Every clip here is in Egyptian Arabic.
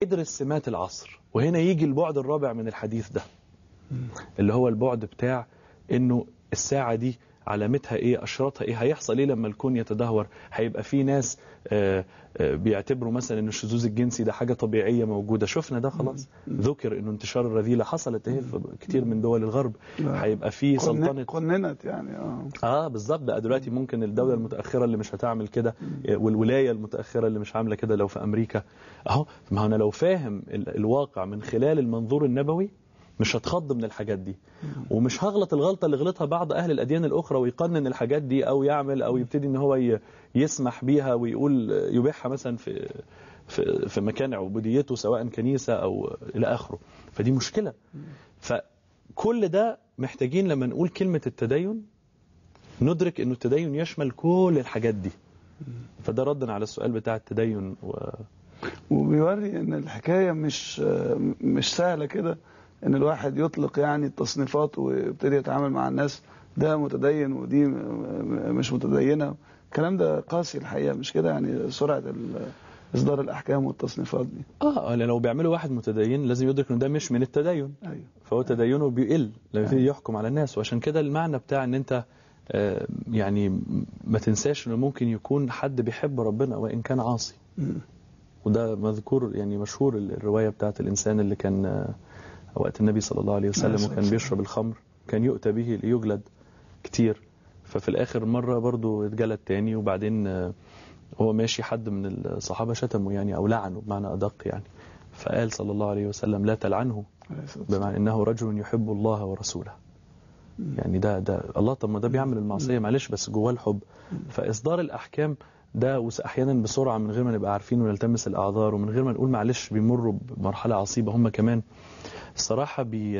يدرس سمات العصر وهنا يجي البعد الرابع من الحديث ده اللي هو البعد بتاع انه الساعة دي علامتها ايه اشراطها ايه هيحصل ايه لما الكون يتدهور هيبقى في ناس آه، آه، بيعتبروا مثلا ان الشذوذ الجنسي ده حاجة طبيعية موجودة شفنا ده خلاص ذكر انه انتشار الرذيلة حصلت ايه في كتير من دول الغرب هيبقى في سلطنة قننت يعني اه اه بالظبط بقى دلوقتي ممكن الدولة المتأخرة اللي مش هتعمل كده والولاية المتأخرة اللي مش عاملة كده لو في أمريكا اهو ما هو أنا لو فاهم ال- الواقع من خلال المنظور النبوي مش هتخض من الحاجات دي ومش هغلط الغلطة اللي غلطها بعض أهل الأديان الأخرى ويقنن الحاجات دي أو يعمل أو يبتدي إن هو ي- يسمح بيها ويقول يبيعها مثلا في في في مكان عبوديته سواء كنيسة أو إلى آخره فدي مشكلة فكل ده محتاجين لما نقول كلمة التدين ندرك انه التدين يشمل كل الحاجات دي فده ردا على السؤال بتاع التدين و... وبيوري ان الحكايه مش مش سهله كده ان الواحد يطلق يعني التصنيفات ويبتدي يتعامل مع الناس ده متدين ودي م- م- مش متدينه الكلام ده قاسي الحقيقه مش كده يعني سرعه ال- اصدار الاحكام والتصنيفات دي اه لو بيعملوا واحد متدين لازم يدرك انه ده مش من التدين ايوه فهو تدينه بيقل لما يبتدي يحكم على الناس وعشان كده المعنى بتاع ان انت آه، يعني ما تنساش انه ممكن يكون حد بيحب ربنا وان كان عاصي مم. وده مذكور يعني مشهور الرواية بتاعت الإنسان اللي كان آه، وقت النبي صلى الله عليه عليه وسلم الصلاة وكان والسلام. بيشرب الخمر كان يؤتى به ليجلد كتير ففي الآخر مرة برضو اتجلد تاني وبعدين آه، هو ماشي حد من الصحابة شتمه يعني أو لعنه بمعنى أدق يعني فقال صلى الله عليه وسلم لا تلعنه عليه الصلاة والسلام. بمعنى انه رجل يحب الله ورسوله يعني ده ده الله طب ما ده بيعمل المعصيه معلش بس جواه الحب فاصدار الاحكام ده وس- احيانا بسرعه من غير ما نبقى عارفين ونلتمس الاعذار ومن غير ما نقول معلش بيمروا بمرحله عصيبه هم كمان الصراحه بي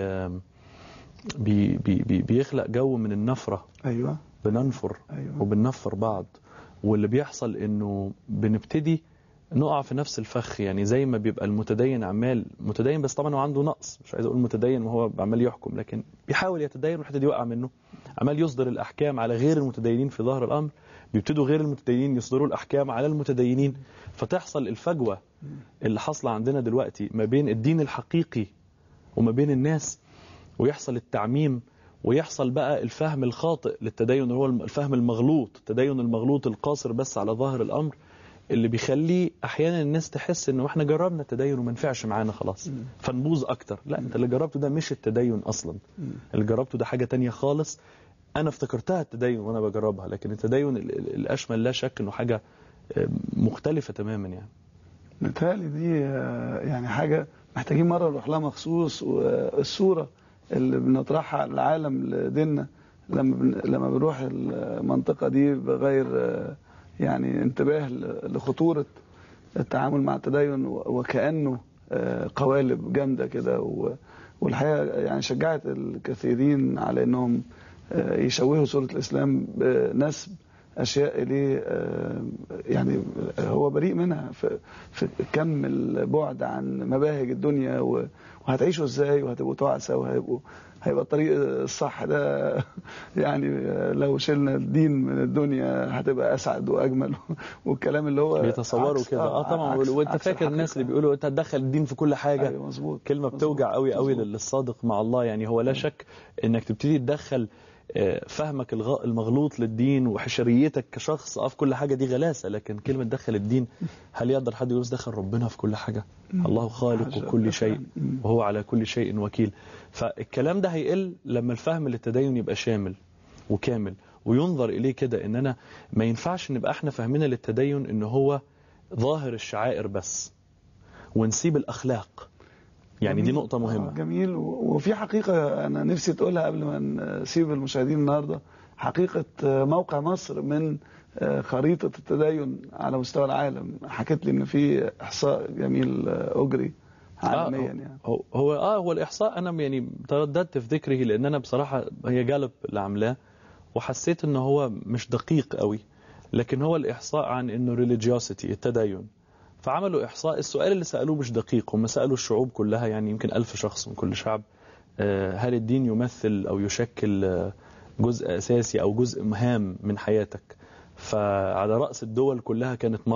بي بي بي بيخلق جو من النفره ايوه بننفر أيوة. وبننفر بعض واللي بيحصل انه بنبتدي نقع في نفس الفخ يعني زي ما بيبقى المتدين عمال متدين بس طبعا هو عنده نقص مش عايز اقول متدين وهو عمال يحكم لكن بيحاول يتدين ويبتدي يوقع منه عمال يصدر الاحكام على غير المتدينين في ظهر الامر بيبتدوا غير المتدينين يصدروا الاحكام على المتدينين فتحصل الفجوه اللي حاصله عندنا دلوقتي ما بين الدين الحقيقي وما بين الناس ويحصل التعميم ويحصل بقى الفهم الخاطئ للتدين اللي هو الفهم المغلوط التدين المغلوط القاصر بس على ظاهر الأمر اللي بيخليه أحيانا الناس تحس إنه إحنا جربنا التدين وما نفعش معانا خلاص فنبوظ أكتر لا أنت اللي جربته ده مش التدين أصلا اللي جربته ده حاجة تانية خالص أنا افتكرتها التدين وأنا بجربها لكن التدين ال- ال- الأشمل لا شك إنه حاجة آه، مختلفة تماما يعني متهيألي دي آه، يعني حاجة محتاجين مرة نروح لها مخصوص والصورة اللي بنطرحها على العالم لديننا لما بن- لما بنروح المنطقة دي بغير آه، يعني انتباه ل- لخطورة التعامل مع التدين و- وكأنه آه، قوالب جامدة كده و- والحقيقة يعني شجعت الكثيرين على انهم آه، يشوهوا صورة الإسلام بنسب أشياء إليه آه، يعني هو بريء منها في, في كم البعد عن مباهج الدنيا و- وهتعيشوا ازاي وهتبقوا تعسى وهيبقوا هيبقى الطريق الصح ده يعني لو شلنا الدين من الدنيا هتبقى اسعد واجمل والكلام اللي هو بيتصوروا عكس- كده اه طبعا عكس- وانت عكس فاكر الناس اللي الحقيقة. بيقولوا انت هتدخل الدين في كل حاجه ايوه مظبوط كلمة مظبوط، بتوجع قوي قوي مظبوط. للصادق مع الله يعني هو لا شك انك تبتدي تدخل آه، فهمك الغ- المغلوط للدين وحشريتك كشخص اه في كل حاجة دي غلاسة لكن كلمة دخل الدين هل يقدر حد يقول بس دخل ربنا في كل حاجة الله خالق حاجة كل شيء مم. وهو على كل شيء وكيل فالكلام ده هيقل لما الفهم للتدين يبقى شامل وكامل وينظر إليه كده ان انا ما ينفعش نبقى احنا فاهمين للتدين ان هو ظاهر الشعائر بس ونسيب الأخلاق يعني دي جميل. نقطة مهمة آه، جميل و- وفي حقيقة أنا نفسي تقولها قبل ما نسيب المشاهدين النهاردة حقيقة آه، موقع مصر من آه، خريطة التدين على مستوى العالم حكيت لي إن في إحصاء جميل آه، أجري عالميا آه يعني هو هو اه هو الاحصاء انا يعني ترددت في ذكره لان انا بصراحه هي جالب اللي عاملاه وحسيت ان هو مش دقيق قوي لكن هو الاحصاء عن انه ريليجيوسيتي التدين فعملوا احصاء السؤال اللي سالوه مش دقيق هم سالوا الشعوب كلها يعني يمكن ألف شخص من كل شعب آه، هل الدين يمثل او يشكل آه، جزء اساسي او جزء مهام من حياتك فعلى راس الدول كلها كانت مصر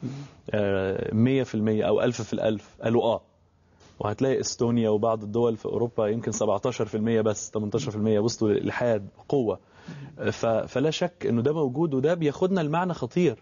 آه، 100% او 1000 في الألف قالوا اه وهتلاقي استونيا وبعض الدول في اوروبا يمكن 17% بس 18% وصلوا للالحاد بقوه ف- فلا شك انه ده موجود وده بياخدنا لمعنى خطير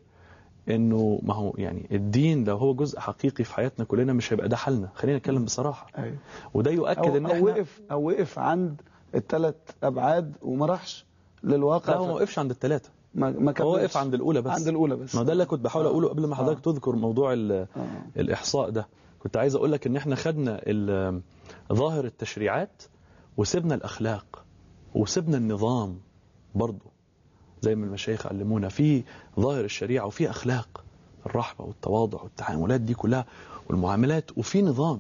انه ما هو يعني الدين لو هو جزء حقيقي في حياتنا كلنا مش هيبقى ده حالنا خلينا نتكلم بصراحه ايوه وده او, يؤكد ان أو احنا وقف او وقف عند الثلاث ابعاد وما راحش للواقع لا هو ما ف- وقفش عند الثلاثه ما ما هو كملش. وقف عند الاولى بس عند الاولى بس ما ده اللي كنت بحاول آه. اقوله قبل ما حضرتك آه. تذكر موضوع ال- آه. الاحصاء ده كنت عايز اقول لك ان احنا خدنا ال- ظاهر التشريعات وسبنا الاخلاق وسبنا النظام برضه زي ما المشايخ علمونا في ظاهر الشريعه وفي اخلاق الرحمه والتواضع والتعاملات دي كلها والمعاملات وفي نظام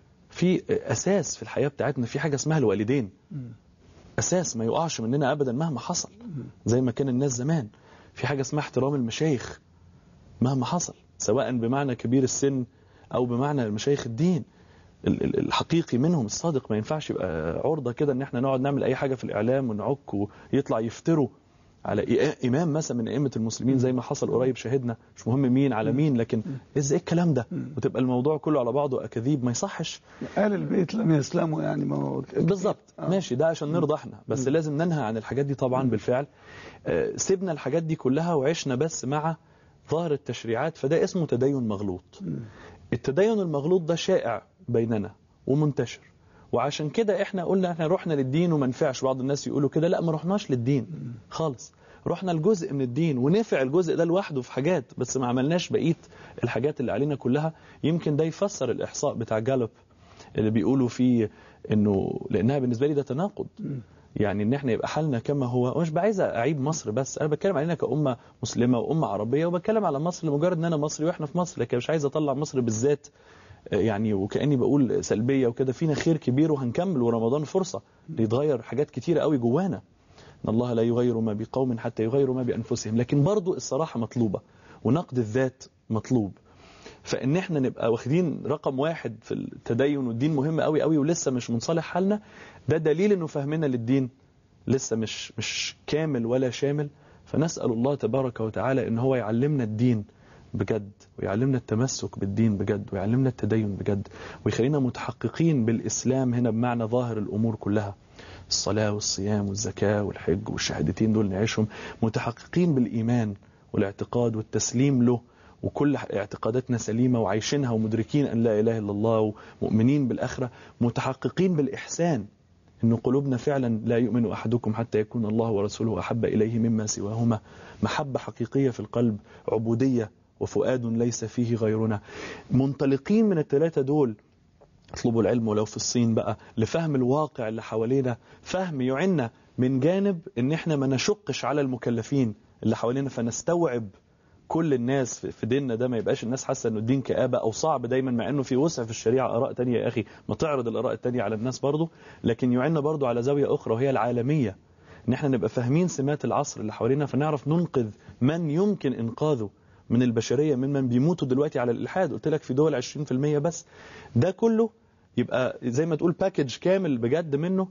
في اساس في الحياه بتاعتنا في حاجه اسمها الوالدين مم. اساس ما يقعش مننا ابدا مهما حصل زي ما كان الناس زمان في حاجه اسمها احترام المشايخ مهما حصل سواء بمعنى كبير السن او بمعنى المشايخ الدين ال- ال- الحقيقي منهم الصادق ما ينفعش يبقى عرضه كده ان احنا نقعد نعمل اي حاجه في الاعلام ونعك ويطلع يفتروا على إي- امام مثلا من ائمه المسلمين زي ما حصل قريب شاهدنا مش مهم مين على مين لكن ازاي الكلام ده وتبقى الموضوع كله على بعضه اكاذيب ما يصحش آل البيت لم يسلموا يعني ما هو بالظبط آه. ماشي ده عشان نرضى احنا بس لازم ننهى عن الحاجات دي طبعا بالفعل آه، سيبنا الحاجات دي كلها وعشنا بس مع ظاهر التشريعات فده اسمه تدين مغلوط التدين المغلوط ده شائع بيننا ومنتشر وعشان كده احنا قلنا احنا رحنا للدين وما نفعش بعض الناس يقولوا كده لا ما رحناش للدين خالص رحنا لجزء من الدين ونفع الجزء ده لوحده في حاجات بس ما عملناش بقيه الحاجات اللي علينا كلها يمكن ده يفسر الاحصاء بتاع جالوب اللي بيقولوا فيه انه لانها بالنسبه لي ده تناقض يعني ان احنا يبقى حالنا كما هو ومش بعايز اعيب مصر بس انا بتكلم علينا كامه مسلمه وامه عربيه وبتكلم على مصر لمجرد ان انا مصري واحنا في مصر لكن مش عايز اطلع مصر بالذات آه، يعني وكاني بقول سلبيه وكده فينا خير كبير وهنكمل ورمضان فرصه ليتغير حاجات كتيره قوي جوانا ان الله لا يغير ما بقوم حتى يغيروا ما بانفسهم لكن برضو الصراحه مطلوبه ونقد الذات مطلوب فان احنا نبقى واخدين رقم واحد في التدين والدين مهم قوي قوي ولسه مش منصلح حالنا ده دليل انه فهمنا للدين لسه مش مش كامل ولا شامل فنسال الله تبارك وتعالى ان هو يعلمنا الدين بجد ويعلمنا التمسك بالدين بجد ويعلمنا التدين بجد ويخلينا متحققين بالاسلام هنا بمعنى ظاهر الامور كلها الصلاه والصيام والزكاه والحج والشهادتين دول نعيشهم متحققين بالايمان والاعتقاد والتسليم له وكل اعتقاداتنا سليمة وعايشينها ومدركين أن لا إله إلا الله ومؤمنين بالآخرة متحققين بالإحسان إن قلوبنا فعلا لا يؤمن أحدكم حتى يكون الله ورسوله أحب إليه مما سواهما محبة حقيقية في القلب عبودية وفؤاد ليس فيه غيرنا منطلقين من الثلاثة دول اطلبوا العلم ولو في الصين بقى لفهم الواقع اللي حوالينا فهم يعنا من جانب ان احنا ما نشقش على المكلفين اللي حوالينا فنستوعب كل الناس في- في ديننا ده ما يبقاش الناس حاسه انه الدين كآبه او صعب دايما مع انه في وسع في الشريعه اراء تانية يا اخي ما تعرض الاراء التانية على الناس برضه لكن يعنا برضه على زاويه اخرى وهي العالميه ان احنا نبقى فاهمين سمات العصر اللي حوالينا فنعرف ننقذ من يمكن انقاذه من البشريه ممن بيموتوا دلوقتي على الالحاد قلت لك في دول 20% بس ده كله يبقى زي ما تقول باكج كامل بجد منه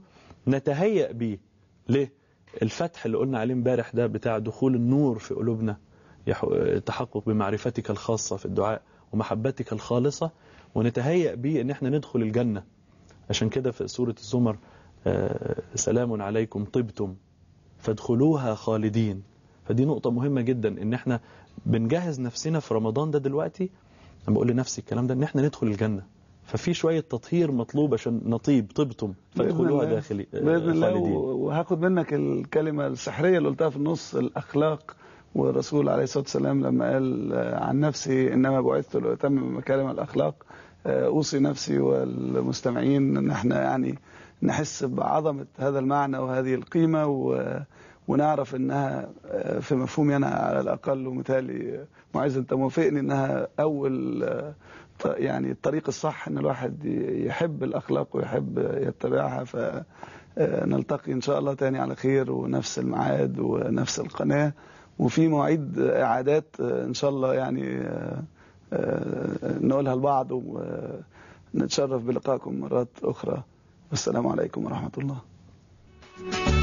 نتهيأ بيه ليه الفتح اللي قلنا عليه امبارح ده بتاع دخول النور في قلوبنا يح- التحقق بمعرفتك الخاصة في الدعاء ومحبتك الخالصة ونتهيأ بيه ان احنا ندخل الجنة عشان كده في سورة الزمر آه، سلام عليكم طبتم فادخلوها خالدين فدي نقطة مهمة جدا ان احنا بنجهز نفسنا في رمضان ده دلوقتي انا بقول لنفسي الكلام ده ان احنا ندخل الجنة ففي شوية تطهير مطلوب عشان نطيب طبتم فادخلوها الله. داخلي آه، باذن الله خالدين و- وهاخد منك الكلمه السحريه اللي قلتها في النص الاخلاق والرسول عليه الصلاه والسلام لما قال آه، عن نفسي انما بعثت لاتمم مكارم الاخلاق آه، اوصي نفسي والمستمعين ان احنا يعني نحس بعظمه هذا المعنى وهذه القيمه و ونعرف انها آه، في مفهومي انا على الاقل ومثالي معز انت موافقني انها اول آه، ط- يعني الطريق الصح ان الواحد ي- يحب الاخلاق ويحب يتبعها فنلتقي ان شاء الله تاني على خير ونفس الميعاد ونفس القناه وفي مواعيد اعادات آه، ان شاء الله يعني آه، آه، نقولها لبعض ونتشرف بلقائكم مرات اخرى والسلام عليكم ورحمه الله